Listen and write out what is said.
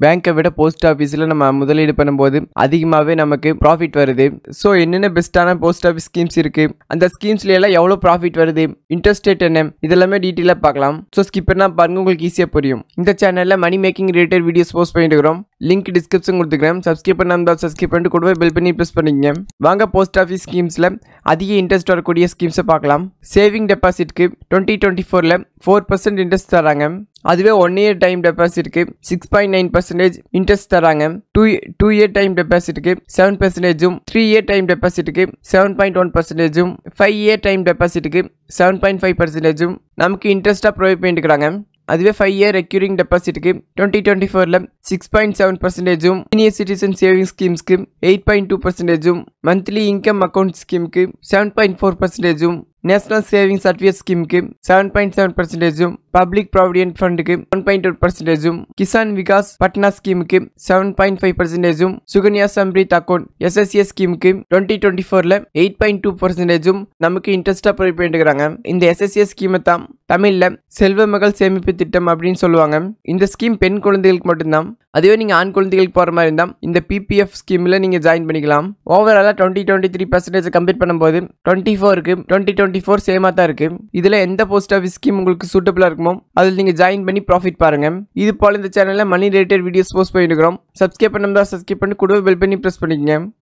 பேங்கை விட போஸ்ட் ஆஃபீஸில் நம்ம முதலீடு பண்ணும்போது அதிகமாகவே நமக்கு ப்ராஃபிட் வருது ஸோ என்னென்ன பெஸ்ட்டான போஸ்ட் ஆஃபீஸ் ஸ்கீம்ஸ் இருக்கு அந்த ஸ்கீம்ஸ்ல எல்லாம் எவ்வளோ ப்ராஃபிட் வருது இன்ட்ரெஸ்ட் ரேட் என்ன இதெல்லாமே டீட்டெயிலாக பார்க்கலாம் ஸோ ஸ்கிப் பண்ணா பாருங்க உங்களுக்கு ஈஸியாக புரியும் இந்த சேனலில் money making related videos post பண்ணிட்டு இருக்கிறோம் லிங்க் டிஸ்கிரிப்ஷன் கொடுத்துக்கிறேன் சப்ஸ்கிரைப் பண்ணாமல் சப்ஸ்கிரைப் பண்ணிட்டு கூடவே பெல் பண்ணி ப்ரெஸ் பண்ணிக்கங்க வாங்க போஸ்ட் ஆஃபீஸ் ஸ்கீம்ஸில் அதிக இன்ட்ரெஸ்ட் வரக்கூடிய ஸ்கீம்ஸை பார்க்கலாம் சேவிங் டெபாசிட்க்கு டுவெண்ட்டி டுவெண்ட்டி ஃபோரில் ஃபோர் பர்சன்ட் இன்ட்ரெஸ்ட் தராங்க அதுவே ஒன் இயர் டைம் டெபாசிட்க்கு six point nine percentage interest தராங்க டூ டூ இயர் டைம் டெபாசிட்க்கு செவன் பர்சன்டேஜும் த்ரீ இயர் டைம் டெபாசிட்க்கு செவன் பாயிண்ட் ஒன் பர்சன்டேஜும் ஃபைவ் இயர் டைம் டெபாசிட்க்கு செவன் பாயிண்ட் ஃபைவ் பர்சன்டேஜும் நமக்கு இன்ட்ரெஸ்ட்டாக ப்ரொவைட் பண்ணிட்டுருக்காங்க அதுவே ஃபைவ் இயர் ரெக்யூரிங் டெபாசிட்க்கு டுவெண்ட்டி டுவெண்ட்டி ஃபோரில் சிக்ஸ் பாயிண்ட் செவன் பர்சன்டேஜும் சீனியர் சிட்டிசன் சேவிங் ஸ்கீம்ஸ்க்கு eight point two பர்சன்டேஜும் monthly income account ஸ்கீமுக்கு செவன் பாயிண்ட் ஃபோர் பர்சன்டேஜும் நேஷனல் சேவிங் சர்டிஃபிகேட் ஸ்கீமுக்கு செவன் பாயிண்ட் செவன் பர்சன்டேஜும் பப்ளிக் ப்ராவிடென்ட் ஃபண்டுக்கு ஒன் பாயிண்ட் ஒன் பர்சன்டேஜும் கிசான் விகாஸ் பட்னா ஸ்கீமுக்கு செவன் பாயிண்ட் ஃபைவ் பர்சன்டேஜும் சுகன்யா சம்ரித் அக்கௌண்ட் எஸ்எஸ்ஏ ஸ்கீமுக்கு டுவெண்ட்டி டுவெண்ட்டி ஃபோரில் எயிட் பாயிண்ட் டூ பர்சன்டேஜும் நமக்கு இன்ட்ரெஸ்ட்டாக ப்ரொவைட் பண்ணிட்டுருக்காங்க இந்த எஸ்எஸ்ஏ ஸ்கீமை தான் தமிழில் செல்வ மகள் சேமிப்பு திட்டம் அப்படின்னு சொல்லுவாங்க இந்த ஸ்கீம் பெண் குழந்தைகளுக்கு மட்டும்தான் அதுவே நீங்கள் ஆண் குழந்தைகளுக்கு போகிற மாதிரி இருந்தால் இந்த பிபிஎஃப் ஸ்கீமில் நீங்கள் ஜாயின் பண்ணிக்கலாம் ஓவராலாக twenty twenty three percentage complete பண்ணும்போது டுவெண்ட்டி ஃபோருக்கு டுவெண்ட்டி டுவெண்ட்டி ஃபோர் சேமாக தான் இருக்குது இதில் எந்த போஸ்ட் ஆஃபீஸ் ஸ்கீம் உங்களுக்கு சூட்டபிளாக இருக்குமோ அதில் நீங்கள் ஜாயின் பண்ணி ப்ராஃபிட் பாருங்கள் இது போல் இந்த சேனலில் மணி ரிலேட்டட் வீடியோஸ் போஸ்ட் பண்ணியிருக்கிறோம் சப்ஸ்கிரைப் பண்ணாமல் சப்ஸ்கிரைப் பண்ணி கூடவே பெல் பண்ணி ப்ரெஸ் பண்ணிக்கங்க